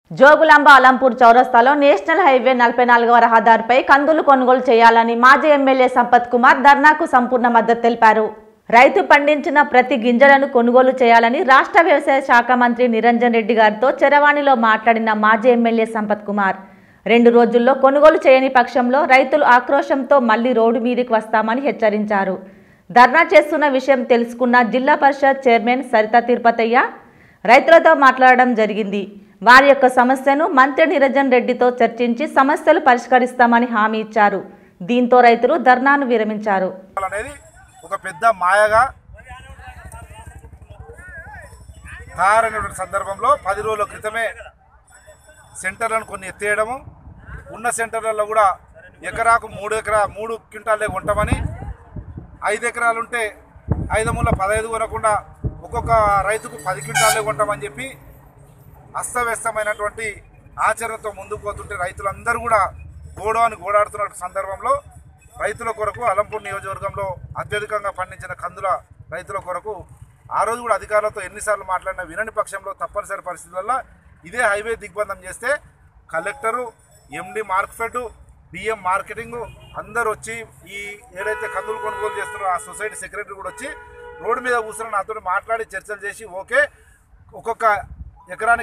జోగులాంబ అలంపూర్ చౌరస్తాలో national highway నలభై నాలుగవ రహదారిపై కందులు కొనుగోలు చేయాలని మాజీ ఎమ్మెల్యే సంపత్ కుమార్ ధర్నాకు సంపూర్ణ మద్దతు తెలిపారు రైతు పండించిన ప్రతి గింజలను కొనుగోలు చేయాలని రాష్ట్ర వ్యవసాయ శాఖ మంత్రి నిరంజన్ రెడ్డి గారితో చరవాణిలో మాట్లాడిన మాజీ ఎమ్మెల్యే సంపత్ కుమార్ రెండు రోజుల్లో కొనుగోలు చేయని పక్షంలో రైతులు ఆక్రోశంతో మళ్లీ రోడ్డు మీదకి వస్తామని హెచ్చరించారు ధర్నా చేస్తున్న విషయం తెలుసుకున్న జిల్లా పరిషత్ చైర్మన్ సరిత తిరుపతయ్య రైతులతో మాట్లాడడం జరిగింది వారి యొక్క సమస్యను మంత్రి నిరంజన్ రెడ్డితో చర్చించి సమస్యలు పరిష్కరిస్తామని హామీ ఇచ్చారు దీంతో రైతులు ధర్నాను విరమించారు అనేది ఒక పెద్ద మాయగా తయారైనటువంటి సందర్భంలో పది రోజుల క్రితమే సెంటర్లను కొన్ని ఎత్తేయడము ఉన్న సెంటర్లలో కూడా ఎకరాకు మూడు ఎకరా మూడు క్వింటాలే కొంటామని ఐదు ఎకరాలు ఉంటే ఐదు మూల పదహైదు కొనకుండా ఒక్కొక్క రైతుకు పది క్వింటాలే కొంటామని చెప్పి అస్తవ్యస్తమైనటువంటి ఆచరణతో ముందుకు పోతుంటే రైతులందరూ కూడా గోడవాన్ని గోడాడుతున్న సందర్భంలో రైతుల కొరకు అలంపూర్ నియోజకవర్గంలో అత్యధికంగా పండించిన కందుల రైతుల కొరకు ఆ రోజు కూడా అధికారులతో ఎన్నిసార్లు మాట్లాడినా వినని పక్షంలో తప్పనిసరి పరిస్థితుల్లో ఇదే హైవే దిగ్బంధం చేస్తే collector MD Markfed BM marketing అందరూ వచ్చి ఈ ఏదైతే కందులు కొనుగోలు చేస్తున్నారో ఆ సొసైటీ సెక్రటరీ కూడా వచ్చి రోడ్డు మీద కూర్చొని నాతో మాట్లాడి చర్చలు చేసి ఓకే ఒక్కొక్క ఎకరానికి